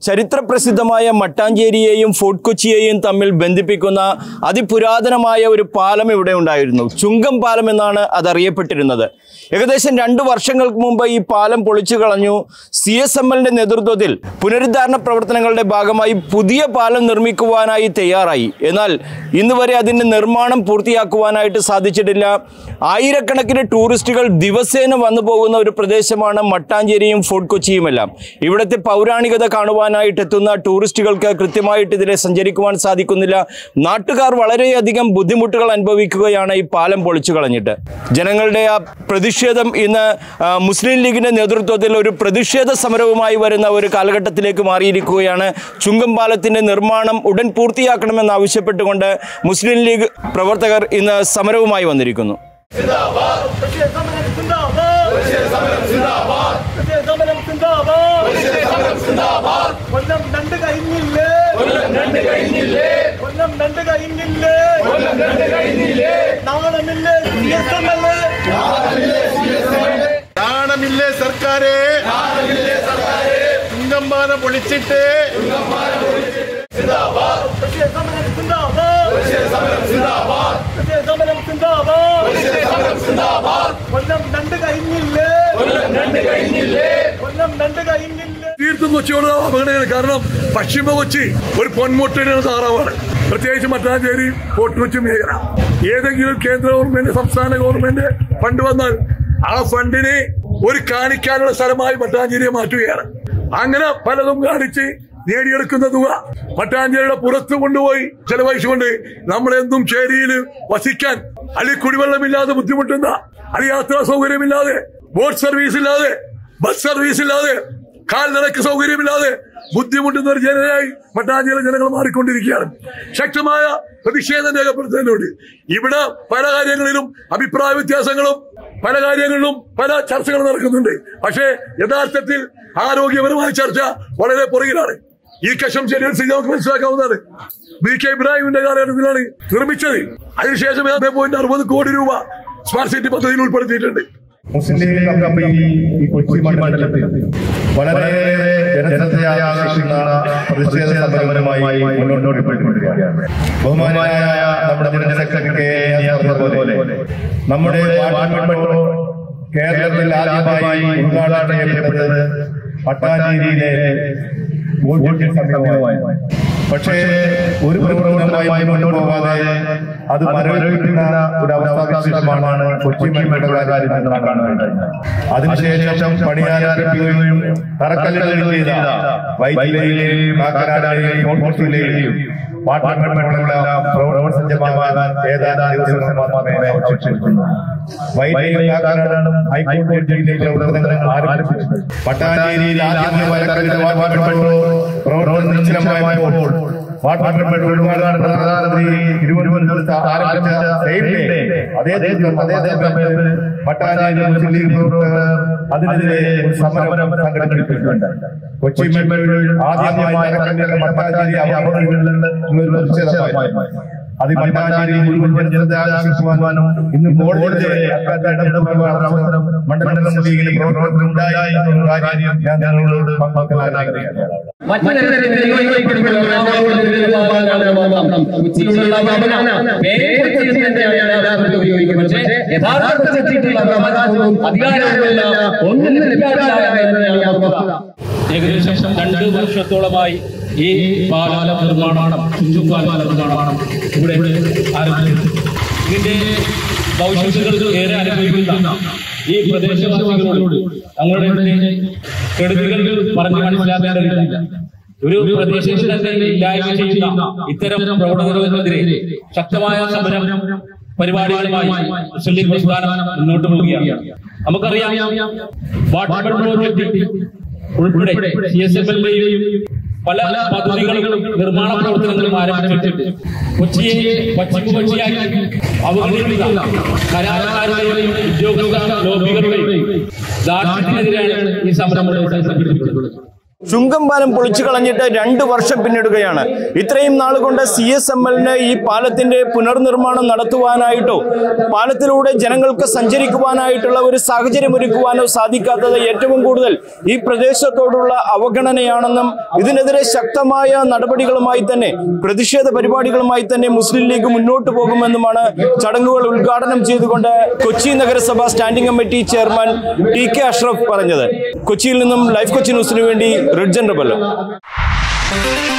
ചരിത്രപ്രസിദ്ധമായ മട്ടാഞ്ചേരിയെയും ഫോർട്ട് കൊച്ചിയെയും തമ്മിൽ ബന്ധിപ്പിക്കുന്ന അതിപുരാതനമായ ഒരു പാലം ഇവിടെ ഉണ്ടായിരുന്നു ചുങ്കം പാലം എന്നാണ് അതറിയപ്പെട്ടിരുന്നത് ഏകദേശം രണ്ട് വർഷങ്ങൾക്ക് മുമ്പ് ഈ പാലം പൊളിച്ചു കളഞ്ഞു സി എസ് എം എല്ലിന്റെ നേതൃത്വത്തിൽ പുനരുദ്ധാരണ പ്രവർത്തനങ്ങളുടെ ഭാഗമായി പുതിയ പാലം നിർമ്മിക്കുവാനായി തയ്യാറായി എന്നാൽ ഇന്ന് വരെ അതിൻ്റെ നിർമ്മാണം പൂർത്തിയാക്കുവാനായിട്ട് സാധിച്ചിട്ടില്ല ആയിരക്കണക്കിന് ടൂറിസ്റ്റുകൾ ദിവസേന വന്നു പോകുന്ന ഒരു പ്രദേശമാണ് മട്ടാഞ്ചേരിയും ഫോർട്ട് കൊച്ചിയുമെല്ലാം ഇവിടുത്തെ പൗരാണികത കാണുവാനായിട്ട് എത്തുന്ന ടൂറിസ്റ്റുകൾക്ക് കൃത്യമായിട്ട് ഇതിലെ സഞ്ചരിക്കുവാൻ സാധിക്കുന്നില്ല നാട്ടുകാർ വളരെയധികം ബുദ്ധിമുട്ടുകൾ അനുഭവിക്കുകയാണ് ഈ പാലം പൊളിച്ചു കളഞ്ഞിട്ട് ജനങ്ങളുടെ ആ പ്രതിഷേധം ഇന്ന് ആ, മുസ്ലിം ലീഗിന്റെ നേതൃത്വത്തിൽ ഒരു പ്രതിഷേധ സമരവുമായി വരുന്ന ഒരു കാലഘട്ടത്തിലേക്ക് മാറിയിരിക്കുകയാണ് ചുങ്കം പാലത്തിന്റെ നിർമ്മാണം ഉടൻ പൂർത്തിയാക്കണമെന്ന് ആവശ്യപ്പെട്ടുകൊണ്ട് മുസ്ലിം ലീഗ് പ്രവർത്തകർ ഇന്ന് സമരവുമായി വന്നിരിക്കുന്നു പക്ഷേ സമരം സിന്ദാബാദ് പക്ഷേ സമരം സിന്ദാബാദ് പക്ഷേ സമരം സിന്ദാബാദ് പക്ഷേ സമരം സിന്ദാബാദ് കൊല്ലം രണ്ട് കഴിഞ്ഞില്ലേ കൊല്ലം രണ്ട് കഴിഞ്ഞില്ലേ കൊല്ലം രണ്ട് കഴിഞ്ഞില്ലേ കൊല്ലം രണ്ട് കഴിഞ്ഞില്ലേ നാളമില്ലേ സിഎസ്എംഎൽഎ നാണമില്ലേ സർക്കാരെ ചുങ്കമ്പാലം പൊളിച്ചിട്ട് പക്ഷേ സമരം സിന്ദാബാദ് പക്ഷേ സമരം സിന്ദാബാദ് പക്ഷേ സമരം സിന്ദാബാദ് പക്ഷേ സമരം സിന്ദാബാദ് കൊല്ലം രണ്ട് കഴിഞ്ഞില്ലേ കൊല്ലം രണ്ട് കഴിഞ്ഞില്ലേ കൊല്ലം രണ്ട് കഴിഞ്ഞില്ലേ തീർത്തും കൊച്ചിയോട് അപകടമാണ് കാരണം പശ്ചിമ കൊച്ചി ഒരു പൊന്മുട്ടയുടെ താറാവാണ് പ്രത്യേകിച്ച് മട്ടാഞ്ചേരി ഫോർട്ട് കൊച്ചി മേഖല ഏതെങ്കിലും കേന്ദ്ര ഗവൺമെന്റ് സംസ്ഥാന ഗവൺമെന്റ് ഫണ്ട് വന്നാൽ ആ ഫണ്ടിനെ ഒരു കാണിക്കാനുള്ള സ്ഥലമായി മട്ടാഞ്ചേരിയെ മാറ്റുകയാണ് അങ്ങനെ പലതും കാണിച്ച് നേടിയെടുക്കുന്ന തുക മട്ടാഞ്ചേരിയുടെ പുറത്ത് കൊണ്ടുപോയി ചെലവഴിച്ചുകൊണ്ട് നമ്മളെന്തും ചേരിയിൽ വസിക്കാൻ അല്ലെങ്കിൽ കുടിവെള്ളമില്ലാതെ ബുദ്ധിമുട്ടുന്ന അല്ലെങ്കിൽ യാത്രാ സൗകര്യമില്ലാതെ ബോട്ട് സർവീസ് ഇല്ലാതെ ബസ് സർവീസ് ഇല്ലാതെ കാൽനടക്ക് സൗകര്യമില്ലാതെ ബുദ്ധിമുട്ടുന്ന ഒരു ജനതയായി മട്ടാഞ്ചേരി ജനങ്ങൾ മാറിക്കൊണ്ടിരിക്കുകയാണ് ശക്തമായ പ്രതിഷേധം രേഖപ്പെടുത്തുന്നുണ്ട് ഇവിടെ പല കാര്യങ്ങളിലും അഭിപ്രായ വ്യത്യാസങ്ങളും പല കാര്യങ്ങളിലും പല ചർച്ചകളും നടക്കുന്നുണ്ട് പക്ഷേ യഥാർത്ഥത്തിൽ ആരോഗ്യപരമായ ചർച്ച വളരെ പുറകിലാണ് ഈ കശം ശരിയാൻ സ്ഥിതി നമുക്ക് മനസ്സിലാക്കാവുന്നതാണ് ബി കെ ഇബ്രാഹിമിന്റെ കാലഘട്ടത്തിലാണ് നിർമ്മിച്ചത് അതിനുശേഷം ഏഴ് പോയിന്റ് അറുപത് കോടി രൂപ സ്മാർട്ട് സിറ്റി പദ്ധതിയിൽ ഉൾപ്പെടുത്തിയിട്ടുണ്ട് മുസ്ലിം ലീഗ് കമ്മിറ്റി ഈ കൊച്ചി മണ്ഡലത്തിൽ വളരെ ജനശ്രദ്ധ ആകർഷിക്കുന്ന പ്രതിഷേധ സമരവുമായി മുന്നോട്ട് പോയിക്കൊണ്ടിരിക്കുകയാണ് ബഹുമാനായ നമ്മുടെ ജനറൽ സെക്രട്ടറി കെ എ പറഞ്ഞതുപോലെ നമ്മുടെ വാർഡ് മെട്രോ കേരളത്തിൽ ആദ്യമായി ഉദ്ഘാടനം ചെയ്യപ്പെട്ടത് പട്ടാഞ്ചേരിയിലെ ഗോൾഡ് സമീപമായി പക്ഷേ ഒരു പ്രവർത്തനമായി മുന്നോട്ട് പോകാതെ അത് മരവിപ്പിക്കുന്ന ഒരു അവസ്ഥാവിശേഷമാണ് കൊച്ചി മെട്രോകാര്യം കാണുന്നത് അതിനുശേഷം പണിയാരംഭിക്കുകയും തറക്കല്ലുകൾ ചെയ്ത വൈദ്യുതിയിലെയും കാക്കനാടിലെയും ഓട്ടോസിലെയും വാട്ടർ മെട്രോകളെല്ലാം പ്രവർത്തനസജ്ജമാകാൻ ഏതാനും ദിവസങ്ങൾ മാത്രമേ അവശേഷിക്കുന്നു വൈദ്യുതി കാക്കനാടും ഹൈക്കോടതിയിലെ പ്രവർത്തനങ്ങൾ ആരംഭിച്ചു പട്ടാഞ്ചേരിയിൽ ആദ്യമായി തറക്കല്ല് വാട്ടർ മെട്രോ പ്രവർത്തനം നിശ്ചലമായപ്പോൾ വാട്ടർ മെട്രോ ഉദ്ഘാടനം പ്രധാനമന്ത്രി തിരുവനന്തപുരത്ത് ആരംഭിച്ച സെയിം ഡേ അതേ ദിവസം അതേ സമയത്ത് പട്ടാഞ്ചേരി മുസ്ലിം ലീഗ് പ്രവർത്തകർ അതിനെതിരെ ഒരു സമരം സംഘടിപ്പിച്ചിട്ടുണ്ട് കൊച്ചി മെട്രോയിൽ ആദ്യമായി തറക്കല്ല് മട്ടാഞ്ചേരി അപകടങ്ങളിൽ നിന്ന് ഒരു പ്രതിഷേധമായി അത് മട്ടാഞ്ചേരി മുഴുവൻ ജനത ആകർഷിക്കുവാനും ഇന്ന് കോടതി അവസരം മണ്ഡലം ലീഗിൽ പ്രവർത്തനം ഉണ്ടായി എന്നുള്ള കാര്യം ഞാൻ ഞങ്ങളോട് പങ്കുവെക്കാൻ ആഗ്രഹിക്കുകയാണ് ഏകദേശം രണ്ട് വർഷത്തോളമായി ഈ പാല നിർമ്മാണം ചുഞ്ചുപാല നിർമ്മാണം ഇവിടെ ആരംഭിച്ചു ഇതിന്റെ ഭവിഷ്യത്തുകൾ ഏറെ അനുഭവിക്കുന്ന ഈ പ്രദേശവാസികളോട് തങ്ങളുടെ കെടുതികൾ പറഞ്ഞു മനസ്സിലാക്കേണ്ടതില്ല ഒരു പ്രദേശത്തെ ഇല്ലായ്മ ചെയ്യുന്ന ഇത്തരം പ്രവണതകൾക്കെതിരെ ശക്തമായ സമരം പരിപാടികളുമായി മുസ്ലിം ലീഗ് പ്രസ്ഥാനം മുന്നോട്ട് പോവുകയാണ് നമുക്കറിയാം വാട്ടർ മെട്രോ പ്രൊജക്ട് ഉൾപ്പെടെ സി എസ് എഫ് എല്ലിന്റെയും പല പദ്ധതികളും നിർമ്മാണ പ്രവർത്തനങ്ങളും ആരംഭിച്ചിട്ട് കൊച്ചിയെ പശ്ചിമ കൊച്ചിയാക്കി അവഗണിക്കുന്ന കരാറുകാരുടെയും ഉദ്യോഗസ്ഥ ലോബികളുടെയും ദാർഢ്യത്തിനെതിരെയാണ് ഈ സമരം ഇവിടെ സംഘടിപ്പിച്ചിട്ടുള്ളത് ചുങ്കം പാലം പൊളിച്ചു കളഞ്ഞിട്ട് രണ്ട് വർഷം പിന്നിടുകയാണ് ഇത്രയും നാൾ കൊണ്ട് സി എസ് എം എല്ലിന് ഈ പാലത്തിന്റെ പുനർനിർമ്മാണം നടത്തുവാനായിട്ടോ പാലത്തിലൂടെ ജനങ്ങൾക്ക് സഞ്ചരിക്കുവാനായിട്ടുള്ള ഒരു സാഹചര്യം ഒരുക്കുവാനോ സാധിക്കാത്തത് ഏറ്റവും കൂടുതൽ ഈ പ്രദേശത്തോടുള്ള അവഗണനയാണെന്നും ഇതിനെതിരെ ശക്തമായ നടപടികളുമായി തന്നെ പ്രതിഷേധ പരിപാടികളുമായി തന്നെ മുസ്ലിം ലീഗ് മുന്നോട്ട് പോകുമെന്നുമാണ് ചടങ്ങുകൾ ഉദ്ഘാടനം ചെയ്തുകൊണ്ട് കൊച്ചി നഗരസഭ standing committee chairman T K Ashraf പറഞ്ഞത് കൊച്ചിയിൽ നിന്നും ലൈഫ് കൊച്ചി ന്യൂസിനു വേണ്ടി റിഡ്ജൻ റബല്ലോ